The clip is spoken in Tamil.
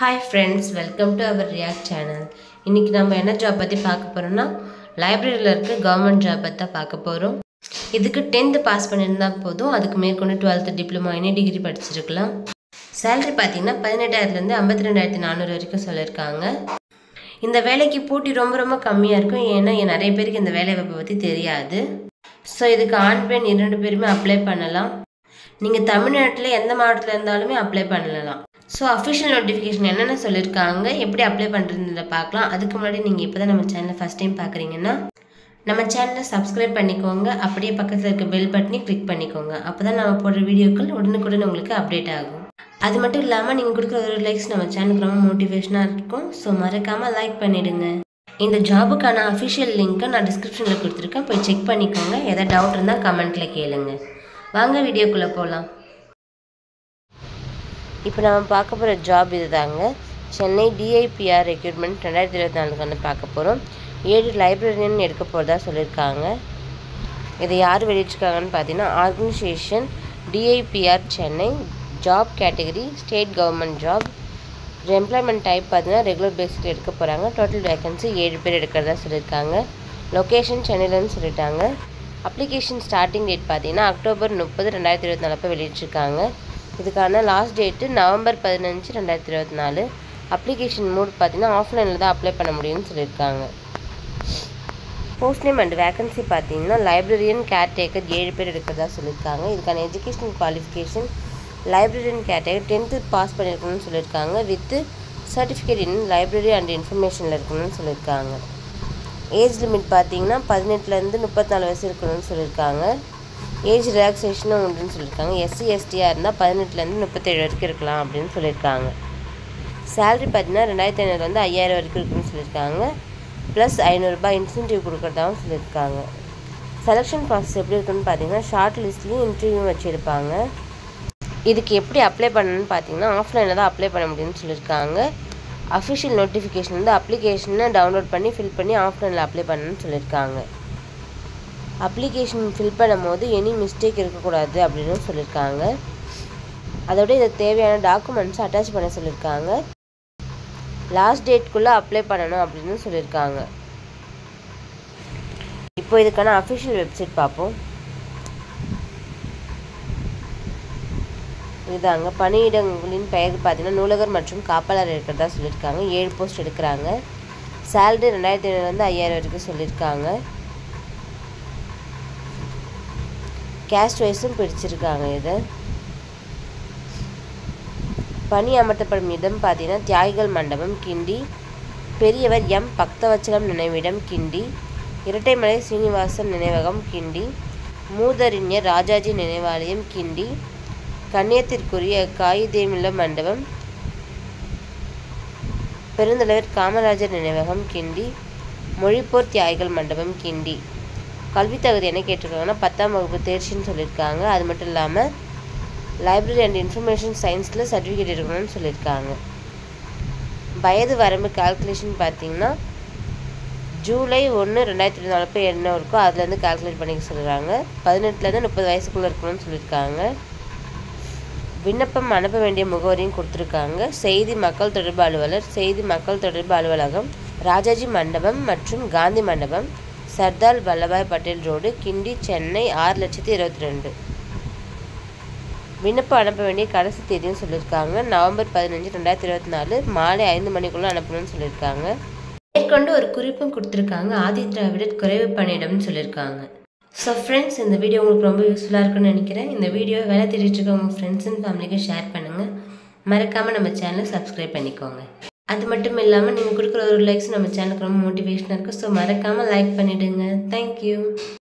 hi friends welcome to our react channel இன்றைக்கி நம்ம என்ன ஜாப் பற்றி பார்க்க போகிறோம்னா லைப்ரரியில் இருக்க கவர்மெண்ட் ஜாப் பற்றி தான் பார்க்க போகிறோம் இதுக்கு டென்த்து பாஸ் பண்ணியிருந்தா போதும் அதுக்கு மேற்கொண்டு டுவெல்த்து டிப்ளமோ எனி டிகிரி படிச்சிருக்கலாம் சேலரி பார்த்தீங்கன்னா பதினெட்டாயிரத்துலேருந்து ஐம்பத்தி ரெண்டாயிரத்தி நானூறு வரைக்கும் சொல்லியிருக்காங்க இந்த வேலைக்கு போட்டி ரொம்ப ரொம்ப கம்மியாக இருக்கும் ஏன்னா நிறைய பேருக்கு இந்த வேலை வாய்ப்பை பற்றி தெரியாது ஸோ இதுக்கு ஆண் பெண் இரண்டு பேருமே அப்ளை பண்ணலாம் நீங்கள் தமிழ்நாட்டில் எந்த மாவட்டத்தில் இருந்தாலுமே அப்ளை பண்ணலாம் ஸோ அஃபிஷியல் நோட்டிஃபிகேஷன் என்னென்ன சொல்லியிருக்காங்க எப்படி அப்ளை பண்ணுறதுல பார்க்கலாம் அதுக்கு முன்னாடி நீங்கள் இப்போ தான் நம்ம சேனலை ஃபஸ்ட் டைம் பார்க்குறீங்கன்னா நம்ம சேனலை சப்ஸ்கிரைப் பண்ணிக்கோங்க அப்படியே பக்கத்தில் இருக்க பெல் பட்டனையும் கிளிக் பண்ணிக்கோங்க அப்போ தான் நம்ம போடுற வீடியோக்கள் உடனுக்குடன் உங்களுக்கு அப்டேட் ஆகும் அது மட்டும் இல்லாமல் நீங்கள் கொடுக்குற ஒரு லைக்ஸ் நம்ம சேனலுக்கு ரொம்ப மோட்டிவேஷனாக இருக்கும் ஸோ மறக்காமல் லைக் பண்ணிவிடுங்க இந்த ஜாபுக்கான அஃபிஷியல் லிங்க்கை நான் டிஸ்கிரிப்ஷனில் கொடுத்துருக்கேன் போய் செக் பண்ணிக்கோங்க எதாவது டவுட் இருந்தால் கமெண்ட்டில் கேளுங்க வாங்க வீடியோக்குள்ளே போகலாம் இப்போ நம்ம பார்க்க போகிற ஜாப் இதுதாங்க சென்னை டிஐபிஆர் ரெக்ரூட்மெண்ட் ரெண்டாயிரத்தி இருபத்தி நாலுக்கு வந்து பார்க்க போகிறோம் ஏழு லைப்ரரியன் எடுக்க போகிறதா சொல்லியிருக்காங்க இதை யார் வெளியிட்டிருக்காங்கன்னு பார்த்தீங்கன்னா organisation DIPR Chennai job category state government job employment type பார்த்தீங்கன்னா ரெகுலர் பேஸில் எடுக்க போகிறாங்க டோட்டல் வேகன்சி ஏழு பேர் எடுக்கிறதா சொல்லியிருக்காங்க லொக்கேஷன் சென்னையிலன்னு சொல்லிட்டாங்க அப்ளிகேஷன் ஸ்டார்டிங் டேட் பார்த்தீங்கன்னா அக்டோபர் முப்பது ரெண்டாயிரத்தி இருபத்தி நாலு வெளியிட்டிருக்காங்க இதுக்கான லாஸ்ட் டேட்டு நவம்பர் பதினஞ்சு ரெண்டாயிரத்தி இருபத்தி நாலு அப்ளிகேஷன் மூட் பார்த்தீங்கன்னா ஆஃப்லைனில் தான் அப்ளை பண்ண முடியும்னு சொல்லியிருக்காங்க போஸ்ட் நேம் அண்ட் வேகன்சி பார்த்தீங்கன்னா லைப்ரரியன் கேர்டேக்கர் ஏழு பேர் எடுக்கிறதா சொல்லியிருக்காங்க இதுக்கான education qualification librarian caretaker tenth pass பண்ணியிருக்கணும்னு சொல்லியிருக்காங்க with certificate in library and இன்ஃபர்மேஷனில் இருக்கணும்னு சொல்லியிருக்காங்க ஏஜ் லிமிட் பார்த்தீங்கன்னா பதினெட்டுலேருந்து முப்பத்தி நாலு வயசு இருக்கணும்னு சொல்லியிருக்காங்க ஏஜ் ரிலாக்ஸேஷனும் உண்டுன்னு சொல்லியிருக்காங்க எஸ்சி எஸ்டியாக இருந்தால் பதினெட்டுலேருந்து முப்பத்தேழு வரைக்கும் இருக்கலாம் அப்படின்னு சொல்லியிருக்காங்க சேலரி பார்த்தீங்கன்னா ரெண்டாயிரத்தி ஐநூறுலேருந்து ஐயாயிரம் வரைக்கும் இருக்குன்னு சொல்லியிருக்காங்க ப்ளஸ் ஐநூறுரூபா இன்சென்டிவ் கொடுக்குறதாவும் சொல்லியிருக்காங்க செலெக்ஷன் ப்ராசஸ் எப்படி இருக்குன்னு பார்த்தீங்கன்னா ஷார்ட் லிஸ்ட்லேயும் இன்டர்வியூ வச்சுருப்பாங்க இதுக்கு எப்படி அப்ளை பண்ணணும்னு பார்த்தீங்கன்னா ஆஃப்லைனில் தான் அப்ளை பண்ண முடியும்னு சொல்லியிருக்காங்க அஃபிஷியல் நோட்டிஃபிகேஷன் வந்து அப்ளிகேஷனை டவுன்லோட் பண்ணி ஃபில் பண்ணி ஆஃப்லைனில் அப்ளை பண்ணணும்னு சொல்லியிருக்காங்க அப்ளிகேஷன் ஃபில் பண்ணும்போது எனி மிஸ்டேக் இருக்கக்கூடாது அப்படின்னு சொல்லியிருக்காங்க அதோட இது தேவையான டாக்குமெண்ட்ஸ் அட்டாச் பண்ண சொல்லியிருக்காங்க லாஸ்ட் டேட்குள்ளே அப்ளை பண்ணணும் அப்படின்னு சொல்லியிருக்காங்க இப்போ இதுக்கான அஃபிஷியல் வெப்சைட் பார்ப்போம் இதாங்க பணியிடங்களின் பெயர் பார்த்தீங்கன்னா நூலகர் மற்றும் காப்பாளர் இருக்கிறதா சொல்லியிருக்காங்க ஏழு போஸ்ட் எடுக்கிறாங்க சேலரி ரெண்டாயிரத்தி ஐநூறுலேருந்து ஐயாயிரம் வரைக்கும் சொல்லியிருக்காங்க கேஸ்ட் வைஸும் பிரிச்சிருக்காங்க இதை பணி அமர்த்தப்படும் இடம் பார்த்தீங்கன்னா தியாகிகள் மண்டபம் கிண்டி பெரியவர் எம் பக்தவச்சலம் நினைவிடம் கிண்டி இரட்டைமலை சீனிவாசன் நினைவகம் கிண்டி மூதறிஞர் ராஜாஜி நினைவாலயம் கிண்டி கண்ணியத்திற்குரிய காயிதேமில்ல மண்டபம் பெருந்தலைவர் காமராஜர் நினைவகம் கிண்டி மொழிப்போர் தியாகிகள் மண்டபம் கிண்டி கல்வி தகுதி என்ன கேட்டிருக்காங்கன்னா பத்தாம் வகுப்பு தேர்ச்சின்னு சொல்லியிருக்காங்க அது மட்டும் இல்லாமல் லைப்ரரி அண்ட் இன்ஃபர்மேஷன் சயின்ஸில் சர்டிஃபிகேட் இருக்கணும்னு சொல்லியிருக்காங்க வயது வரம்பு கால்குலேஷன் பார்த்தீங்கன்னா ஜூலை ஒன்று ரெண்டாயிரத்தி இருபத்தி நாலு பேர் என்ன இருக்கோ அதுலேருந்து கால்குலேட் பண்ணிக்க சொல்கிறாங்க பதினெட்டுலேருந்து முப்பது வயசுக்குள்ளே இருக்கணும்னு சொல்லியிருக்காங்க விண்ணப்பம் அனுப்ப வேண்டிய முகவரியும் கொடுத்துருக்காங்க செய்தி மக்கள் தொடர்பு அலுவலர் செய்தி மக்கள் தொடர்பு அலுவலகம் ராஜாஜி மண்டபம் மற்றும் காந்தி மண்டபம் சர்தார் வல்லபாய் பட்டேல் ரோடு கிண்டி சென்னை ஆறு லட்சத்தி இருபத்தி ரெண்டு விண்ணப்பம் அனுப்ப வேண்டிய கடைசி தேதியும் சொல்லியிருக்காங்க நவம்பர் பதினஞ்சு ரெண்டாயிரத்தி இருபத்தி நாலு மாலை ஐந்து மணிக்குள்ளே அனுப்பணும்னு சொல்லியிருக்காங்க மேற்கொண்டு ஒரு குறிப்பும் கொடுத்துருக்காங்க ஆதி திராவிடர் குறைவு பணியிடம்னு சொல்லியிருக்காங்க ஸோ ஃப்ரெண்ட்ஸ் இந்த வீடியோ உங்களுக்கு ரொம்ப யூஸ்ஃபுல்லாக இருக்குன்னு நினைக்கிறேன் இந்த வீடியோ வேலை தேடிட்டு இருக்க உங்கள் ஃப்ரெண்ட்ஸ் அண்ட் ஃபேமிலிக்கு ஷேர் பண்ணுங்கள் மறக்காமல் நம்ம சேனலை சப்ஸ்கிரைப் பண்ணிக்கோங்க அது மட்டும் இல்லாமல் நீங்கள் கொடுக்குற ஒரு லைக்ஸ் நம்ம சேனலுக்கு ரொம்ப மோட்டிவேஷனாக இருக்குது ஸோ மறக்காமல் லைக் பண்ணிவிடுங்க தேங்க்யூ